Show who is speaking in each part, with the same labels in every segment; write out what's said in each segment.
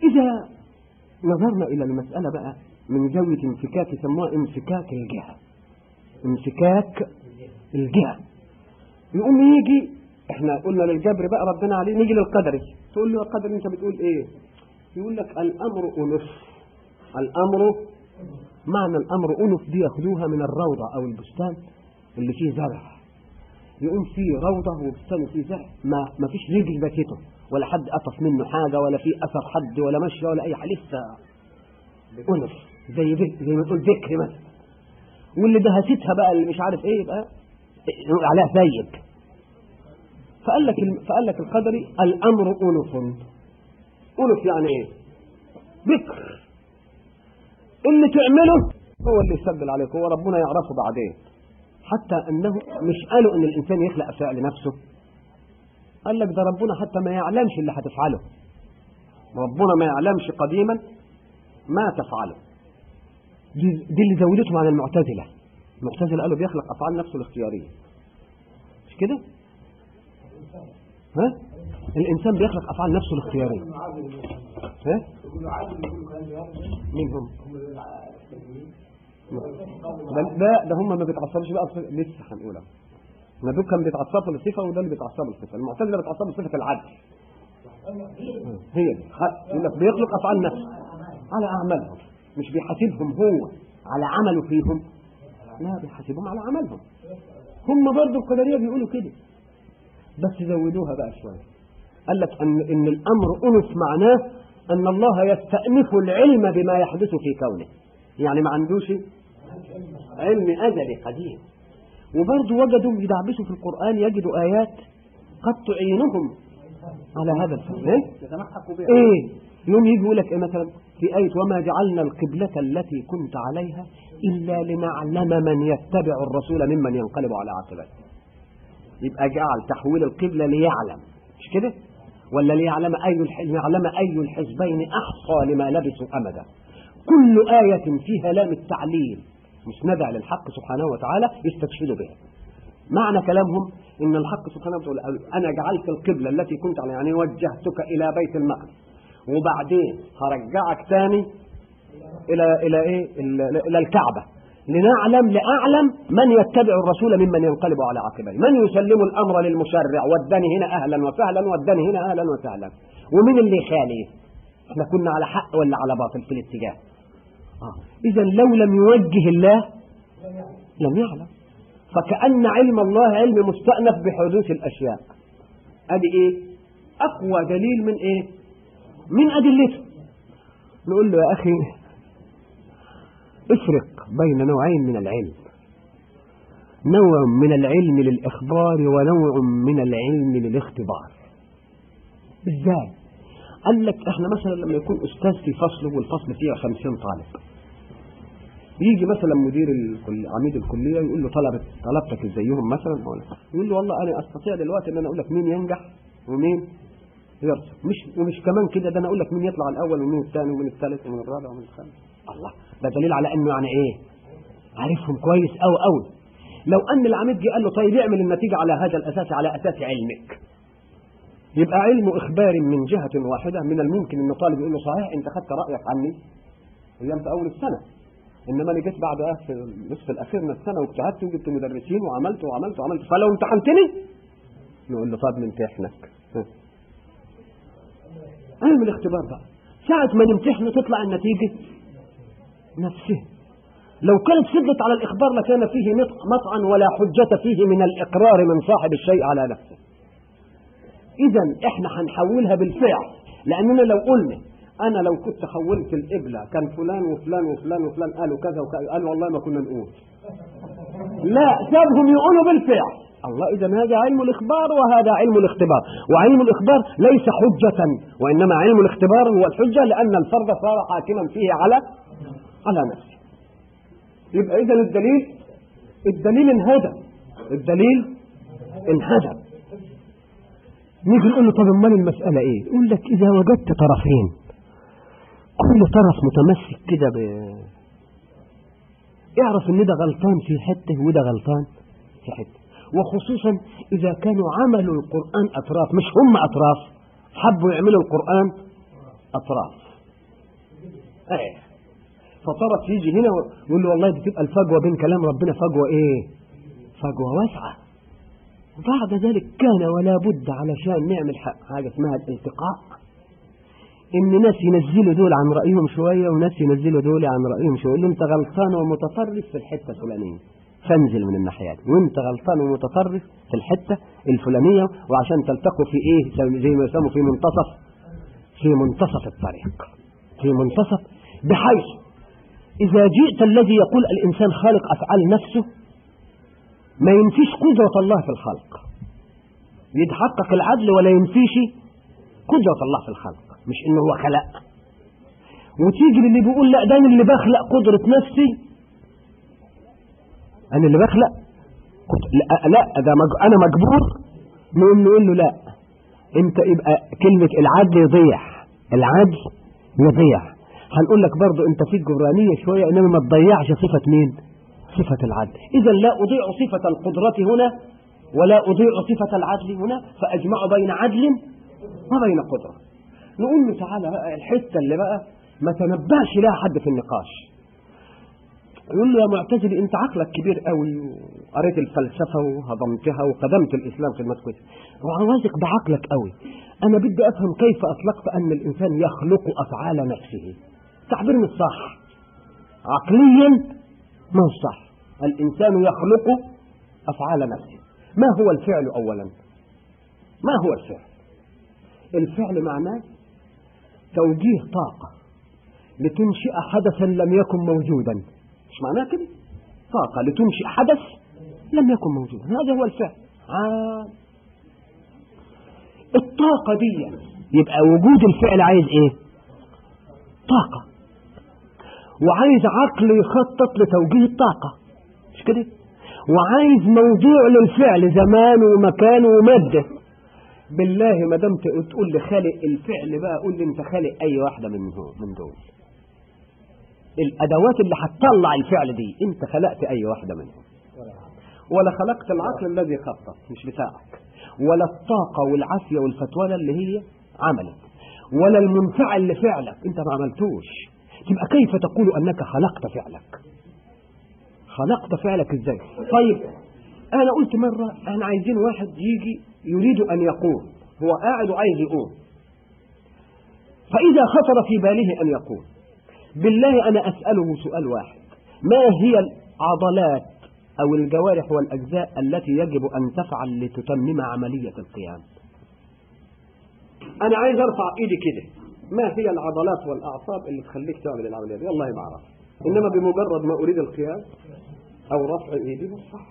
Speaker 1: إذا نظرنا إلى المسألة بقى من زاوية انفكاك يسموها انفكاك الجهة انفكاك الجهة يقوم يجي احنا قلنا للجبر بقى ربنا عليه نيجي للقدري تقول له القدر انت بتقول ايه يقول لك الامر انف الامر معنى الامر انف دي ياخدوها من الروضة او البستان اللي فيه زرع يقوم فيه روضة وبستان فيه زرع ما, ما فيش رجل باكته ولا حد قطف منه حاجة ولا في اثر حد ولا مشي ولا اي حاجة لسه انف زي ذك زي ما تقول ذكر مثلا واللي دهستها بقى اللي مش عارف ايه يبقى نقول عليها سيد فقال لك فقال لك القدري الامر انف انف يعني ايه ذكر اللي تعمله هو اللي يسجل عليك هو ربنا يعرفه بعدين حتى انه مش قالوا ان الانسان يخلق اشياء لنفسه قال لك ده ربنا حتى ما يعلمش اللي هتفعله ربنا ما يعلمش قديما ما تفعله دي, دي اللي زودتهم عن المعتزله المعتزله قالوا بيخلق افعال نفسه الاختياريه مش كده ها الانسان بيخلق افعال نفسه الاختياريه ها مين هم ده ده, ده هم ما بيتعصبوش بقى لسه هنقولها ما دول كان بيتعصبوا للصفه وده اللي بيتعصبوا للصفه المعتزله بيتعصبوا لصفه العدل هي دي يقول لك بيخلق افعال نفسه على اعمالهم مش بيحاسبهم هو على عمله فيهم لا بيحاسبهم على عملهم هم برضه القدريه بيقولوا كده بس زودوها بقى شويه قال لك ان ان الامر انف معناه ان الله يستأنف العلم بما يحدث في كونه يعني ما عندوش علم ازلي قديم وبرضه وجدوا يدعبسوا في القرآن يجدوا آيات قد تعينهم على هذا الفهم ايه؟
Speaker 2: يتمحقوا بها
Speaker 1: ايه يوم يجي يقول لك ايه مثلا في آية وما جعلنا القبلة التي كنت عليها إلا لنعلم من يتبع الرسول ممن ينقلب على عقبيه يبقى جعل تحويل القبلة ليعلم مش كده ولا ليعلم أي الح... ليعلم أي الحزبين أحصى لما لبثوا أمدا كل آية فيها لام التعليل مسندة للحق سبحانه وتعالى يستشهد بها معنى كلامهم ان الحق سبحانه وتعالى قال انا جعلت القبله التي كنت عليها يعني وجهتك الى بيت المقدس وبعدين هرجعك تاني الى الى ايه الى, إلى الكعبه لنعلم لاعلم من يتبع الرسول ممن ينقلب على عقبيه من يسلم الامر للمشرع وداني هنا اهلا وسهلا وداني هنا اهلا وسهلا ومن اللي يخالف احنا كنا على حق ولا على باطل في الاتجاه آه. اذا لو لم يوجه الله لم يعلم فكأن علم الله علم مستأنف بحدوث الأشياء أدي إيه أقوى دليل من إيه من أدلته نقول له يا أخي افرق بين نوعين من العلم نوع من العلم للإخبار ونوع من العلم للاختبار ازاي قال لك احنا مثلا لما يكون استاذ في فصله والفصل فيه خمسين طالب يجي مثلا مدير الكل... عميد الكليه يقول له طلبت طلبتك زيهم مثلا ولا يقول له والله انا استطيع دلوقتي ان انا اقول لك مين ينجح ومين يرسب مش ومش كمان كده ده انا اقول لك مين يطلع الاول ومين الثاني ومين الثالث ومين الرابع ومين الخامس الله ده دليل على انه يعني ايه عارفهم كويس قوي قوي لو ان العميد جه قال له طيب اعمل النتيجه على هذا الاساس على اساس علمك يبقى علم اخبار من جهه واحده من الممكن ان طالب يقول له صحيح انت خدت رايك عني ايام في اول السنه انما انا جيت بعد في النصف الاخير من السنه واجتهدت وجبت مدرسين وعملت وعملت وعملت فلو امتحنتني نقول له طب نمتحنك علم الاختبار بقى ساعة ما نمتحنه تطلع النتيجة نفسه لو كانت فضلت على الإخبار لكان فيه مطعن ولا حجة فيه من الإقرار من صاحب الشيء على نفسه إذا إحنا هنحولها بالفعل لأننا لو قلنا انا لو كنت حولت القبلة كان فلان وفلان وفلان وفلان قالوا كذا وكذا قالوا والله ما كنا نقول لا سابهم يقولوا بالفعل الله اذا هذا علم الاخبار وهذا علم الاختبار وعلم الاخبار ليس حجة وانما علم الاختبار هو الحجة لان الفرد صار حاكما فيه على على نفسه يبقى اذا الدليل الدليل انهدم الدليل انهدم نيجي نقول له طب امال المسألة ايه يقول لك اذا وجدت طرفين كل طرف متمسك كده ب اعرف ان ده غلطان في حته وده غلطان في حته وخصوصا اذا كانوا عملوا القران اطراف مش هم اطراف حبوا يعملوا القران اطراف ايه فطرف يجي هنا ويقول له والله دي تبقى الفجوة بين كلام ربنا فجوة ايه فجوة واسعة بعد ذلك كان ولا بد علشان نعمل حاجة اسمها الالتقاء ان ناس ينزلوا دول عن رأيهم شوية وناس ينزلوا دول عن رأيهم شوية اللي انت غلطان ومتطرف في الحتة الفلانية فانزل من الناحية دي وانت غلطان ومتطرف في الحتة الفلانية وعشان تلتقوا في ايه زي ما يسموا في منتصف في منتصف الطريق في منتصف بحيث إذا جئت الذي يقول الإنسان خالق أفعال نفسه ما ينفيش قدرة الله في الخلق يتحقق العدل ولا ينفيش قدرة الله في الخلق مش إنه هو خلق وتيجي للي بيقول لا ده أنا اللي بخلق قدرة نفسي أنا اللي بخلق لا, لا ده مج... أنا مجبور نقول نقول له لا أنت يبقى كلمة العدل يضيع العدل يضيع هنقول لك برضو أنت فيك جبرانية شوية إنما ما تضيعش صفة مين صفة العدل إذا لا أضيع صفة القدرة هنا ولا أضيع صفة العدل هنا فأجمع بين عدل وبين قدرة نقول له تعالى بقى الحتة اللي بقى ما تنبهش لها حد في النقاش يقول له يا معتزلي انت عقلك كبير قوي وقريت الفلسفة وهضمتها وقدمت الإسلام في المسكوت وعوازق بعقلك قوي أنا بدي أفهم كيف أطلقت أن الإنسان يخلق أفعال نفسه تعبير مش صح عقليا ما هو صح الإنسان يخلق أفعال نفسه ما هو الفعل أولا ما هو الفعل الفعل معناه توجيه طاقة لتنشئ حدثا لم يكن موجودا مش معناه كده طاقة لتنشئ حدث لم يكن موجودا هذا هو الفعل آه. الطاقة دي يبقى وجود الفعل عايز ايه طاقة وعايز عقل يخطط لتوجيه الطاقة مش كده وعايز موضوع للفعل زمان ومكان ومادة بالله ما دام تقول لي خالق الفعل بقى قول لي انت خالق اي واحدة من من دول الادوات اللي هتطلع الفعل دي انت خلقت اي واحدة منهم ولا خلقت العقل الذي خطط مش بتاعك ولا الطاقة والعافية والفتوانة اللي هي عملت ولا المنفعل لفعلك انت ما عملتوش تبقى كيف تقول انك خلقت فعلك خلقت فعلك ازاي طيب انا قلت مرة احنا عايزين واحد يجي يريد ان يقوم هو قاعد وعايز يقوم فاذا خطر في باله ان يقوم بالله انا اسأله سؤال واحد ما هي العضلات او الجوارح والاجزاء التي يجب ان تفعل لتتمم عملية القيام انا عايز ارفع ايدي كده ما هي العضلات والاعصاب اللي تخليك تعمل العملية دي والله ما اعرف انما بمجرد ما اريد القيام او رفع ايدي صح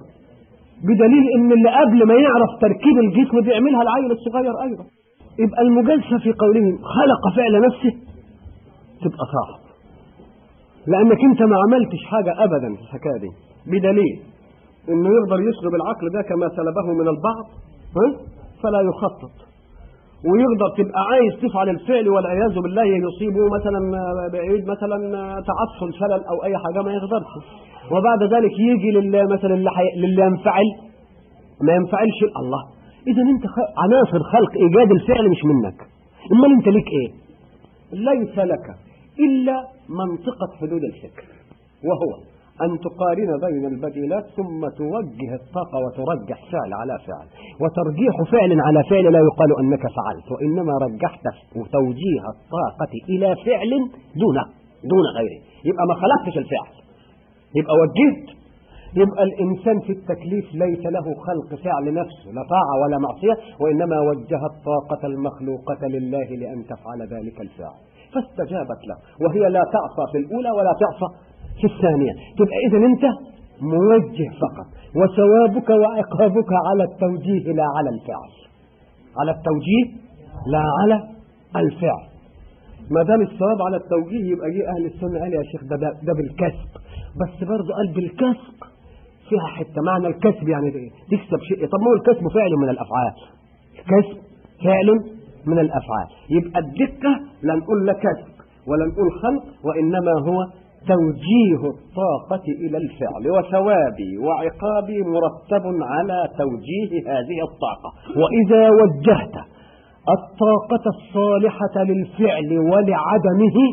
Speaker 1: بدليل ان اللي قبل ما يعرف تركيب الجسم بيعملها العيل الصغير ايضا يبقى المجازفه في قولهم خلق فعل نفسه تبقى صعب لانك انت ما عملتش حاجه ابدا في الحكايه دي بدليل انه يقدر يسلب العقل ده كما سلبه من البعض ها؟ فلا يخطط ويقدر تبقى عايز تفعل الفعل والعياذ بالله يصيبه مثلا بعيد مثلا تعطل شلل او اي حاجه ما يقدرش وبعد ذلك يجي لله مثلا اللي, حي... للي ينفعل ما ينفعلش الله اذا انت خ... عناصر خلق ايجاد الفعل مش منك امال انت ليك ايه ليس لك الا منطقه حدود الفكر وهو أن تقارن بين البديلات ثم توجه الطاقة وترجح فعل على فعل وترجيح فعل على فعل لا يقال أنك فعلت وإنما رجحت توجيه الطاقة إلى فعل دونه دون غيره يبقى ما خلقتش الفعل يبقى وجهت يبقى الإنسان في التكليف ليس له خلق فعل نفسه لا طاعة ولا معصية وإنما وجه الطاقة المخلوقة لله لأن تفعل ذلك الفعل فاستجابت له وهي لا تعصى في الأولى ولا تعصى في الثانية تبقى إذا أنت موجه فقط وثوابك وعقابك على التوجيه لا على الفعل على التوجيه لا على الفعل ما دام الثواب على التوجيه يبقى جه أهل السنة قال يا شيخ ده, ده, ده بالكسب بس برضه قال بالكسب فيها حتة معنى الكسب يعني ده تكسب شيء طب ما هو الكسب فعل من الأفعال الكسب فعل من الأفعال يبقى الدقة لا نقول لا كسب ولا نقول خلق وإنما هو توجيه الطاقة إلى الفعل وثوابي وعقابي مرتب على توجيه هذه الطاقة وإذا وجهت الطاقة الصالحة للفعل ولعدمه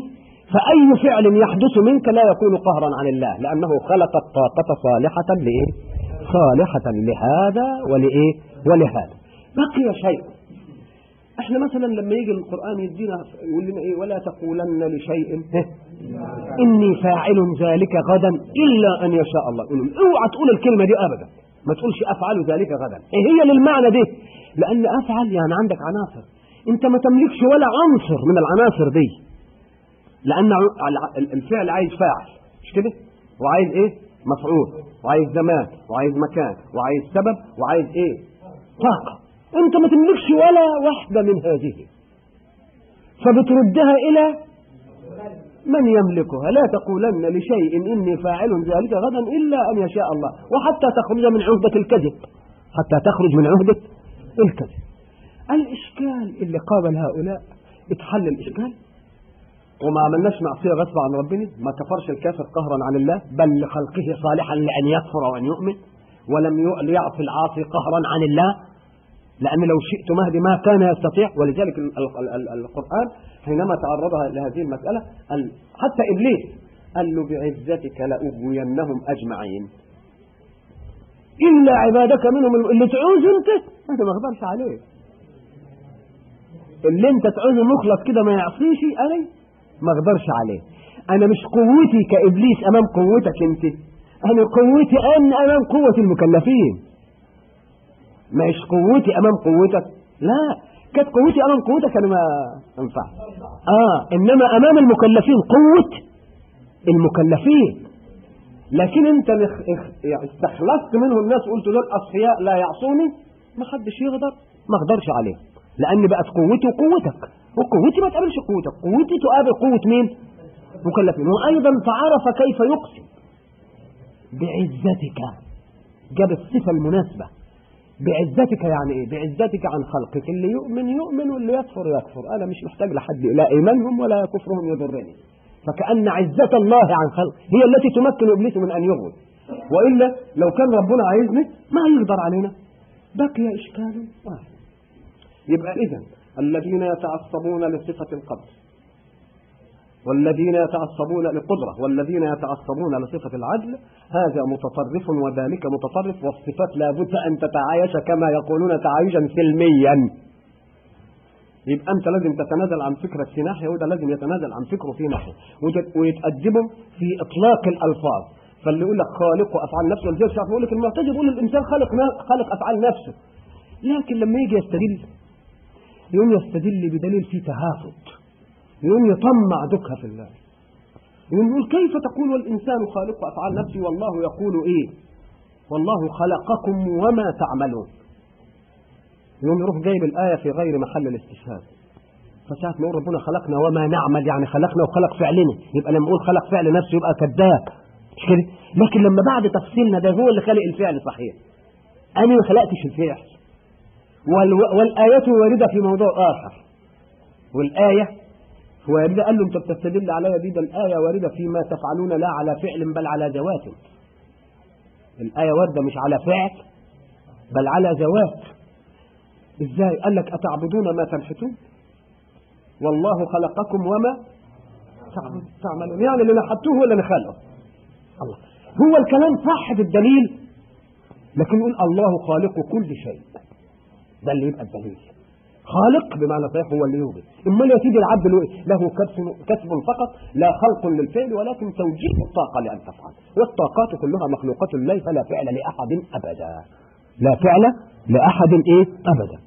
Speaker 1: فأي فعل يحدث منك لا يكون قهرا عن الله لأنه خلق الطاقة صالحة لإيه صالحة لهذا ولإيه ولهذا بقي شيء احنا مثلا لما يجي القرآن يدينا يقول لنا ايه ولا تقولن لشيء اني فاعل ذلك غدا الا ان يشاء الله اوعى تقول الكلمة دي ابدا ما تقولش افعل ذلك غدا ايه هي للمعنى دي لان افعل يعني عندك عناصر انت ما تملكش ولا عنصر من العناصر دي لان الفعل عايز فاعل مش كده وعايز ايه مفعول وعايز زمان وعايز مكان وعايز سبب وعايز ايه طاقه انت ما تملكش ولا واحده من هذه فبتردها الى من يملكها لا تقولن لشيء اني فاعل ذلك غدا الا ان يشاء الله وحتى تخرج من عهده الكذب حتى تخرج من عهده الكذب الإشكال اللي قابل هؤلاء اتحل الإشكال وما عملناش معصية غصب عن ربنا ما كفرش الكافر قهرا عن الله بل لخلقه صالحا لأن يكفر وأن يؤمن ولم يعصي العاصي قهرا عن الله لأن لو شئت مهدي ما كان يستطيع ولذلك القرآن حينما تعرضها لهذه المسألة حتى إبليس قال له بعزتك لأغوينهم أجمعين إلا عبادك منهم اللي تعوز أنت أنت ما اقدرش عليه اللي انت تعوزه مخلص كده ما يعصيش انا ما اقدرش عليه انا مش قوتي كابليس امام قوتك انت انا قوتي انا امام قوة المكلفين مش قوتي امام قوتك لا كانت قوتي امام قوتك انا ما انفع اه انما امام المكلفين قوة المكلفين لكن انت يعني استخلصت منه الناس قلت دول اصفياء لا يعصوني ما حدش يقدر ما اقدرش عليه لان بقت قوتي وقوتك وقوتي ما تقابلش قوتك قوتي تقابل قوة مين مكلفين وايضا تعرف كيف يقسم بعزتك جاب الصفة المناسبة بعزتك يعني ايه بعزتك عن خلقك اللي يؤمن يؤمن واللي يكفر يكفر انا مش محتاج لحد لا ايمانهم ولا كفرهم يضرني فكأن عزة الله عن خلق هي التي تمكن ابليس من ان يغوي والا لو كان ربنا عايزني ما يقدر علينا بقي اشكال واحد يبقى إذا الذين يتعصبون لصفة القدر والذين يتعصبون للقدرة والذين يتعصبون لصفة العدل هذا متطرف وذلك متطرف والصفات لابد أن تتعايش كما يقولون تعايشا سلميا يبقى أنت لازم تتنازل عن فكرك في ناحية وده لازم يتنازل عن فكره في ناحية ويتقدموا في إطلاق الألفاظ فاللي يقول لك خالق وأفعال نفسه ولذلك شاف يقول لك المعتزل يقول الإنسان خالق خالق أفعال نفسه لكن لما يجي يستدل يوم يستدل بدليل فيه تهافت يوم يطمع دكها في الله يوم يقول كيف تقول والإنسان خالق أفعال نفسه والله يقول إيه والله خلقكم وما تعملون يوم يروح جايب الآية في غير محل الاستشهاد فساعة ما يقول ربنا خلقنا وما نعمل يعني خلقنا وخلق فعلنا يبقى لما يقول خلق فعل نفسه يبقى كذاب مش كده لكن لما بعد تفصيلنا ده هو اللي خلق الفعل صحيح أنا ما خلقتش الفعل والآية واردة في موضوع آخر والآية واردة قال له أنت بتستدل عليها دي ده الآية واردة فيما تفعلون لا على فعل بل على ذوات الآية واردة مش على فعل بل على ذوات ازاي قال لك أتعبدون ما تنحتون والله خلقكم وما تعملون يعني اللي نحتوه هو اللي نخلقه الله هو الكلام صح بالدليل لكن يقول الله خالق كل شيء ده اللي يبقى الدليل خالق بمعنى صحيح هو اللي يوجد امال يا سيدي العبد له كسب كسب فقط لا خلق للفعل ولكن توجيه الطاقه لان تفعل والطاقات كلها مخلوقات لله فلا فعل لاحد ابدا لا فعل لاحد ايه ابدا